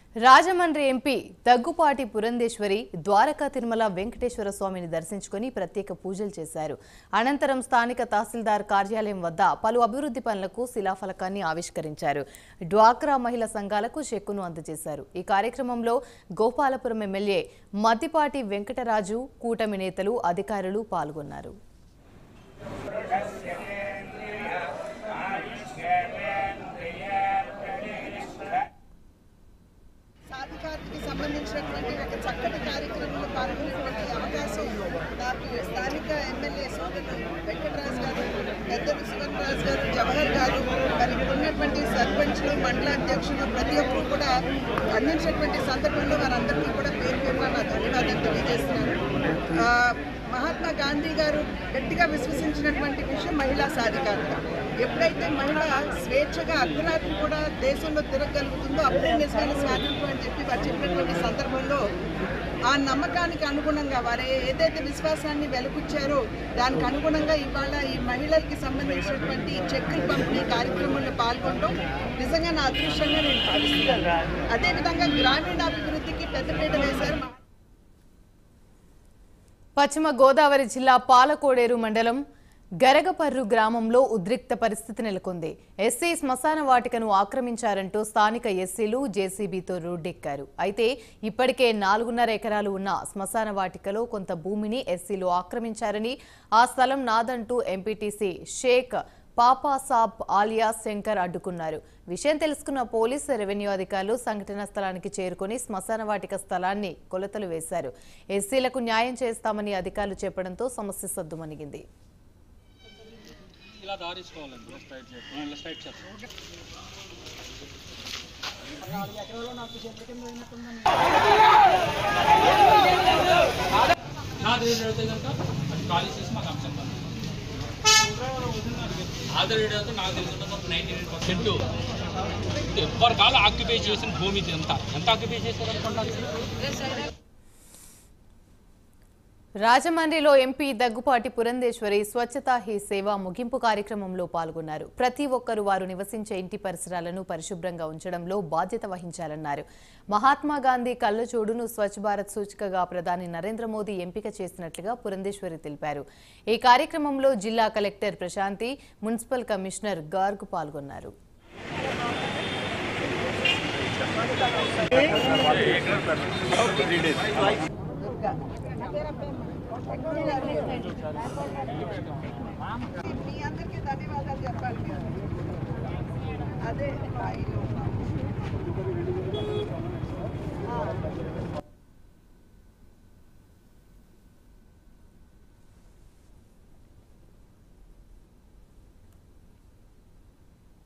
Rajahmundry MP Daggubati Purandeswari Dwaraka Tirumala Venkateswara స్వామిని దర్శించుకుని ప్రత్యేక పూజలు చేశారు అనంతరం స్థానిక తహసీల్దార్ కార్యాలయం వద్ద పలు అభివృద్ధి పనులకు శిలాఫలకాన్ని ఆవిష్కరించారు డ్వాక్రా మహిళా సంఘాలకు చెక్కును అందజేశారు ఈ కార్యక్రమంలో గోపాలపురం ఎమ్మెల్యే మద్దిపాటి వెంకటరాజు కూటమి నేతలు అధికారులు పాల్గొన్నారు సాధికారతకి సంబంధించినటువంటి ఒక చక్కటి కార్యక్రమంలో పాల్గొనేటువంటి అవకాశం నాకు స్థానిక ఎమ్మెల్యే సోదరులు వెంకటరాజు గారు పెద్దలు శివన్రాజు గారు జవహర్ గారు మరి ఇక్కడ ఉన్నటువంటి సర్పంచ్లు మండల అధ్యక్షులు ప్రతి ఒక్కరు కూడా అందించినటువంటి సందర్భంలో వారందరికీ కూడా పేరు పేరున నా ధన్యవాదాలు తెలియజేస్తున్నాను ఆ, మహాత్మా గాంధీ గారు గట్టిగా విశ్వసించినటువంటి విషయం మహిళా సాధికారత ఎప్పుడైతే మహిళ స్వేచ్ఛగా అర్ధరాత్రి కూడా దేశంలో తిరగలుగుతుందో అప్పుడే నిజమైన స్వాతంత్రం అని చెప్పి వారు చెప్పినటువంటి సందర్భంలో ఆ నమ్మకానికి అనుగుణంగా వారు ఏ- ఏదైతే విశ్వాసాన్ని వెలుగుచ్చారో దానికి అనుగుణంగా ఇవాళ ఈ మహిళలకి సంబంధించినటువంటి ఈ చెక్కుల పంపిణీ కార్యక్రమంలో పాల్గొనడం నిజంగా నా అదృష్టంగా నేను భావిస్తున్నాను అదేవిధంగా గ్రామీణాభివృద్ధికి పెద్దపీట వేశారు మహా- పశ్చిమ గోదావరి జిల్లా పాలకోడేరు మండలం గరగపర్రు గ్రామంలో ఉద్రిక్త పరిస్థితి నెలకొంది ఎస్సీ శ్మశాన వాటికను ఆక్రమించారంటూ స్థానిక ఎస్సీలు జేసీబీతో రోడ్డెక్కారు అయితే ఇప్పటికే నాలుగున్నర ఎకరాలు ఉన్న శ్మశాన వాటికలో కొంత భూమిని ఎస్సీలు ఆక్రమించారని ఆ స్థలం నాదంటూ ఎంపీటీసీ షేక్ పాపాసాబ్ ఆలియా శంకర్ అడ్డుకున్నారు విషయం తెలుసుకున్న పోలీసు రెవెన్యూ అధికారులు సంఘటనా స్థలానికి చేరుకుని శ్మశాన వాటిక స్థలాన్ని కొలతలు వేశారు ఎస్సీలకు న్యాయం చేస్తామని అధికారులు చెప్పడంతో సమస్య సద్దుమణిగింది ఇలా దారించుకోవాలండి ఇలా స్ట్రైట్ చేస్తాం ఇలా స్ట్రైట్ చేస్తాం నాది రేట్ అయితే కనుక అది ఖాళీ చేసి మాకు అంశం ఆధార్ రేట్ అయితే నాకు తెలిసిన నైన్టీ నైన్ పర్సెంట్ ఎవరి కాలం ఆక్యుపై చేసిన భూమి ఇది ఎంత ఎంత ఆక్యుపై చేశారు అనుకుంటారు రాజమండ్రిలో ఎంపీ దగ్గుపాటి పురంధేశ్వరి స్వచ్ఛతా హీ సేవ ముగింపు కార్యక్రమంలో పాల్గొన్నారు ప్రతి ఒక్కరూ వారు నివసించే ఇంటి పరిసరాలను పరిశుభ్రంగా ఉంచడంలో బాధ్యత వహించాలన్నారు మహాత్మా గాంధీ కళ్ళజోడును స్వచ్ఛ భారత్ సూచికగా ప్రధాని నరేంద్ర మోదీ ఎంపిక చేసినట్లుగా పురంధేశ్వరి తెలిపారు ఈ కార్యక్రమంలో జిల్లా collector Prashanti municipal commissioner Garg పాల్గొన్నారు మీ అందరికీ ధన్యవాదాలు చెప్పాలి మీరు అదే స్థాయిలో ఉన్నాం.